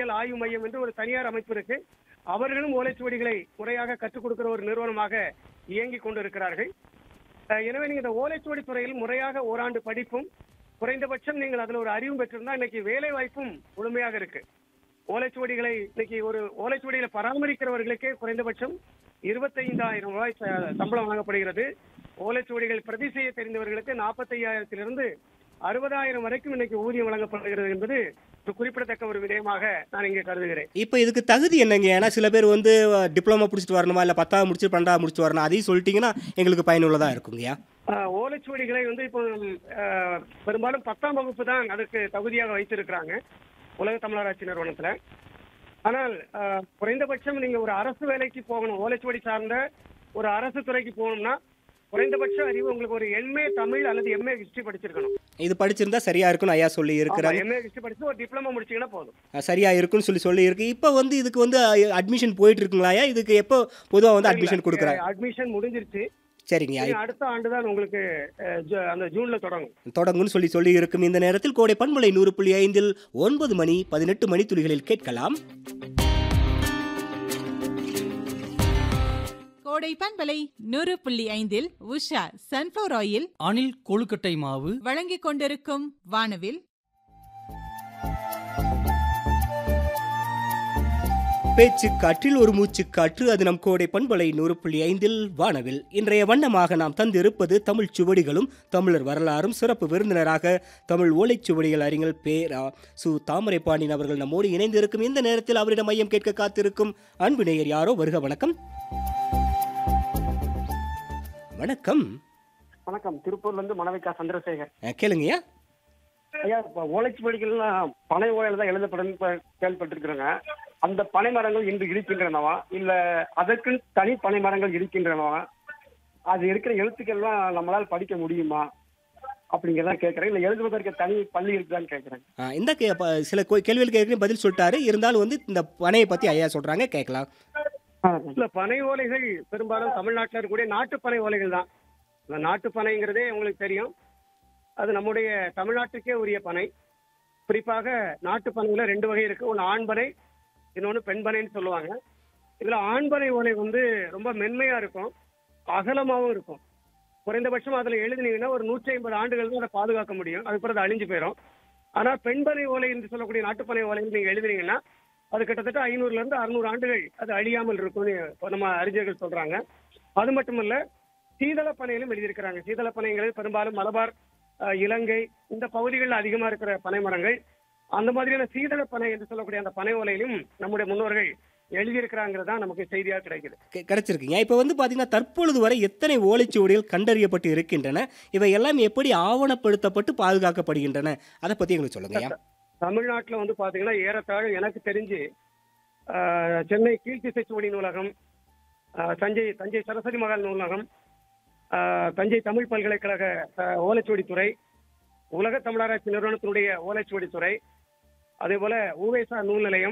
ஓலைச்சுவடிகள் ஆய்வு மையம் என்று ஒரு தனியார் அமைப்பு இருக்கு அவர்களும் ஓலைச்சுவடிகளை முறையாக கற்றுக் கொடுக்கிற ஒரு நிறுவனமாக இயங்கிக் கொண்டிருக்கிறார்கள் அஹ் எனவே நீங்க இந்த ஓலைச்சுவடி துறையில் முறையாக ஓராண்டு படிப்பும் குறைந்தபட்சம் நீங்கள் அதுல ஒரு அறிவும் பெற்றிருந்தா இன்னைக்கு வேலை வாய்ப்பும் முழுமையாக இருக்கு ஓலைச்சுவடிகளை இன்னைக்கு ஒரு ஓலைச்சுவடிகளை பராமரிக்கிறவர்களுக்கே குறைந்தபட்சம் இருபத்தைந்தாயிரம் ரூபாய் ச- சம்பளம் வழங்கப்படுகிறது ஓலைச்சுவடிகள் பிரதி செய்ய தெரிந்தவர்களுக்கு நாற்பத்தையாயிரத்திலிருந்து அறுபதாயிரம் வரைக்கும் இன்னைக்கு ஊதியம் வழங்கப்படுகிறது என்பது ஒரு குறிப்பிடத்தக்க ஒரு விடயமாக நான் இங்கே கருதுகிறேன் இப்போ இதுக்கு தகுதி என்னங்க ஏன்னா சில பேர் வந்து டிப்ளமோ முடிச்சுட்டு வரணுமா இல்லை பத்தாவது முடிச்சு பன்னெண்டாவது முடிச்சுட்டு வரணும் அதையும் சொல்லிட்டீங்கன்னா எங்களுக்கு பயனுள்ளதாக இருக்குங்கய்யா ஆஹ் ஓலைச்சுவடிகளை வந்து இப்போ ஆஹ் பெரும்பாலும் பத்தாம் வகுப்பு தான் அதற்கு தகுதியாக வைத்திருக்கிறாங்க உலக தமிழராட்சி நிறுவனத்துல ஆனால் ஆஹ் குறைந்தபட்சம் நீங்க ஒரு அரசு வேலைக்கு போகணும் ஓலைச்சுவடி சார்ந்த ஒரு அரசு துறைக்கு போகணும்னா குறைந்தபட்ச அறிவு உங்களுக்கு ஒரு எம்ஏ தமிழ் அல்லது எம்ஏ ஹிஸ்டரி படிச்சிருக்கணும் இது படிச்சிருந்தா சரியா இருக்கும்னு ஐயா சொல்லி இருக்கிறாங்க எம்ஏ ஹிஸ்டரி படிச்சு ஒரு டிப்ளமோ முடிச்சீங்கன்னா போதும் அஹ் சரியா இருக்குன்னு சொல்லி சொல்லி இருக்கு இப்போ வந்து இதுக்கு வந்து அட்மிஷன் போயிட்டு இருக்குங்களா ஐயா இதுக்கு எப்போ பொதுவாக வந்து அட்மிஷன் கொடுக்குறாங்க அட்மிஷன் முடிஞ்சிருச்சு சரிங்க இனி அடுத்த ஆண்டு தான் உங்களுக்கு ஆஹ் ஜ- அந்த ஜூன்ல தொடங்கும் தொடங்குன்னு சொல்லி சொல்லி இருக்கும் இந்த நேரத்தில் கோடை பண்பலை நூறு புள்ளி ஐந்தில் ஒன்பது மணி பதினெட்டு மணி துளிகளில் கேட்கலாம் கோடை பண்பலை நூறு புள்ளி ஐந்தில் உஷா சன்ஃப்ளவர் ஆயில் அணில் கொழுக்கட்டை மாவு வழங்கிக் கொண்டிருக்கும் வானவில் பேச்சு காற்றில் ஒரு மூச்சு காற்று அது நம் கோடை பண்பலை நூறு புள்ளி ஐந்தில் வானவில் இன்றைய வண்ணமாக நாம் தந்திருப்பது தமிழ் சுவடிகளும் தமிழர் வரலாறும் சிறப்பு விருந்தினராக தமிழ் ஓலைச்சுவடிகள் அறிஞர் பேரா சு தாமரை பாண்டியன் அவர்கள் நம்மோடு இணைந்து இருக்கும் இந்த நேரத்தில் அவரிடம் மையம் கேட்க காத்திருக்கும் அன்பு நேயர் யாரோ வருக வணக்கம் வணக்கம் வணக்கம் திருப்பூர்ல இருந்து மணவிகா சந்திரசேகர் அஹ், கேளுங்கய்யா ஐயா இப்ப ஓலைச்சுவடிகள்லாம் பனை ஓலையில தான் எழுதப்படும் கேள்விப்பட்டிருக்கிறேங்க அந்த பனை மரங்கள் இன்று இருக்கின்றனவா இல்ல அதற்கு தனி பனை மரங்கள் இருக்கின்றனவா அது இருக்கிற எழுத்துக்கள்லாம் நம்மளால படிக்க முடியுமா அப்படிங்கிறத கேட்கறேன் இல்ல எழுதுவதற்கு தனி பள்ளி இருக்குதான்னு கேட்கறேன் அஹ், இந்த கே- ப- சில கோ- கேள்விகளுக்கு ஏற்கனவே பதில் சொல்லிட்டாரு இருந்தாலும் வந்து இந்த பனையை பற்றி ஐயா சொல்கிறாங்க கேட்கலாம் இல்ல பனை ஓலைகள் பெரும்பாலும் தமிழ்நாட்டில் இருக்கக்கூடிய நாட்டு பனை ஓலைகள் தான் இந்த நாட்டு பனைங்கிறதே உங்களுக்கு தெரியும் அது நம்முடைய தமிழ்நாட்டுக்கே உரிய பனை குறிப்பாக நாட்டு பனையில ரெண்டு வகை இருக்கு ஒன்று ஆண் பனை இன்னொன்று பெண் பனைன்னு சொல்லுவாங்க இதுல ஆண் பனை ஓலை வந்து ரொம்ப மென்மையா இருக்கும் அகலமாவும் இருக்கும் குறைந்தபட்சம் அதுல எழுதினீங்கன்னா ஒரு நூற்றி ஐம்பது ஆண்டுகள் தான் அதை பாதுகாக்க முடியும் அதுக்கப்புறம் அது அழிஞ்சு போயிடும் ஆனா பெண் பனை ஓலை என்று சொல்லக்கூடிய நாட்டுப்பனை ஓலை நீங்க எழுதினீங்கன்னா அது கிட்டத்தட்ட ஐநூறுல இருந்து அறுநூறு ஆண்டுகள் அது அழியாமல் இருக்கும்னு நம்ம அறிஞர்கள் சொல்றாங்க அது மட்டுமல்ல சீதள பனையிலும் எழுதியிருக்கிறாங்க சீதள பனைங்கிறது பெரும்பாலும் மலபார் அஹ், இலங்கை இந்த பகுதிகளில் அதிகமா இருக்கிற பனை மரங்கள் அந்த மாதிரியான சீதள பனை என்று சொல்லக்கூடிய அந்த பனை ஓலையிலும் நம்முடைய முன்னோர்கள் எழுதியிருக்கிறாங்கிறது தான் நமக்கு செய்தியா கிடைக்குது கி- கிடைச்சிருக்குங்க இப்போ வந்து பார்த்தீங்கன்னா தற்பொழுது வரை எத்தனை ஓலைச்சுவடிகள் கண்டறியப்பட்டு இருக்கின்றன இவை எல்லாம் எப்படி ஆவணப்படுத்தப்பட்டு பாதுகாக்கப்படுகின்றன அதை பற்றி எங்களுக்கு சொல்லுங்க ஐயா தமிழ்நாட்டுல வந்து பாத்தீங்கன்னா ஏறத்தாழ எனக்கு தெரிஞ்சு ஆஹ், சென்னை கீழ்த்திசைச்சுவடி நூலகம் ஆஹ், தஞ்சை தஞ்சை சரஸ்வதி மகால் நூலகம் ஆஹ், தஞ்சை தமிழ் பல்கலைக்கழக ஆஹ், ஓலைச்சுவடித்துறை உலக தமிழராட்சி நிறுவனத்தினுடைய ஓலைச்சுவடித்துறை அதே போல ஊவேசா நூல் நிலையம்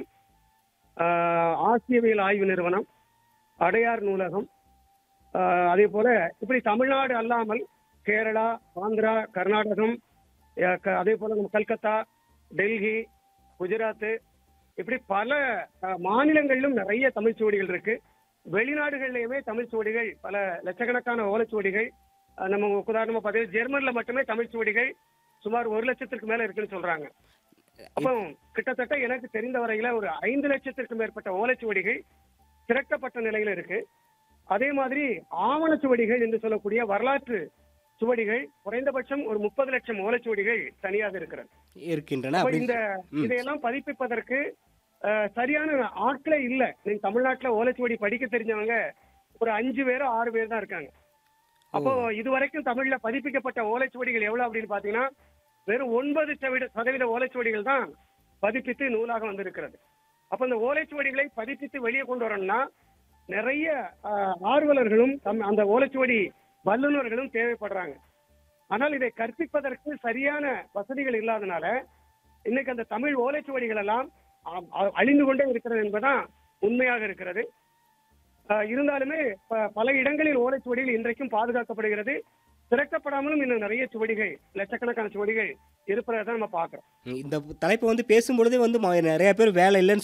ஆஹ், ஆசியவியல் ஆய்வு நிறுவனம் அடையார் நூலகம் ஆஹ், அதே போல இப்படி தமிழ்நாடு அல்லாமல் கேரளா ஆந்திரா கர்நாடகம் அஹ், க- அதே போல நம்ம கல்கத்தா டெல்லி குஜராத் இப்படி பல அஹ், மாநிலங்களிலும் நிறைய தமிழ் சுவடிகள் இருக்கு வெளிநாடுகள்லயுமே தமிழ் சுவடிகள் பல லட்சக்கணக்கான ஓலைச்சுவடிகள் அஹ், நம்ம உதாரணமா பார்த்தீங்கன்னா ஜெர்மன்ல மட்டுமே தமிழ் சுவடிகள் சுமார் ஒரு லட்சத்திற்கு மேல இருக்குன்னு சொல்றாங்க அப்போ கிட்டத்தட்ட எனக்கு தெரிந்த வரையில ஒரு ஐந்து லட்சத்திற்கு மேற்பட்ட ஓலைச்சுவடிகள் திரட்டப்பட்ட நிலையில இருக்கு அதே மாதிரி ஆவணச்சுவடிகள் என்று சொல்லக்கூடிய வரலாற்று சுவடிகள் குறைந்தபட்சம் ஒரு முப்பது லட்சம் ஓலைச்சுவடிகள் தனியாக இருக்கிறது இருக்கின்றன அப்ப அப்படி இந்த ம். இதையெல்லாம் பதிப்பிப்பதற்கு அஹ், சரியான ஆட்களே இல்ல நீங்க தமிழ்நாட்டுல ஓலைச்சுவடி படிக்க தெரிஞ்சவங்க ஒரு அஞ்சு பேரோ ஆறு பேர் தான் இருக்காங்க அப்போ இதுவரைக்கும் தமிழ்ல பதிப்பிக்கப்பட்ட ஓலைச்சுவடிகள் எவ்வளவு அப்படின்னு பாத்தீங்கன்னா வெறும் ஒன்பது சதவீத சதவீத ஓலைச்சுவடிகள் தான் பதிப்பித்து நூலாக வந்திருக்கிறது அப்ப இந்த ஓலைச்சுவடிகளை பதிப்பித்து வெளியே கொண்டு வரணும்னா நிறைய அஹ், ஆர்வலர்களும் தம் அந்த ஓலைச்சுவடி வல்லுநர்களும் தேவைப்படுறாங்க ஆனால் இதை கற்பிப்பதற்கு சரியான வசதிகள் இல்லாதனால இன்னைக்கு அந்த தமிழ் ஓலைச்சுவடிகள் எல்லாம் அ- அ- அழிந்து கொண்டே இருக்கிறது என்பதுதான் உண்மையாக இருக்கிறது அஹ், இருந்தாலுமே ப- பல இடங்களில் ஓலைச்சுவடிகள் இன்றைக்கும் பாதுகாக்கப்படுகிறது திறக்கப்படாமலும் இன்னும் நிறைய சுவடிகள் லட்சக்கணக்கான சுவடிகள் இருப்பதை தான் நம்ம பார்க்கிறோம் இந்த தலைப்பை வந்து பேசும்பொழுதே வந்து ம- நிறைய பேர் வேலை இல்லைன்னு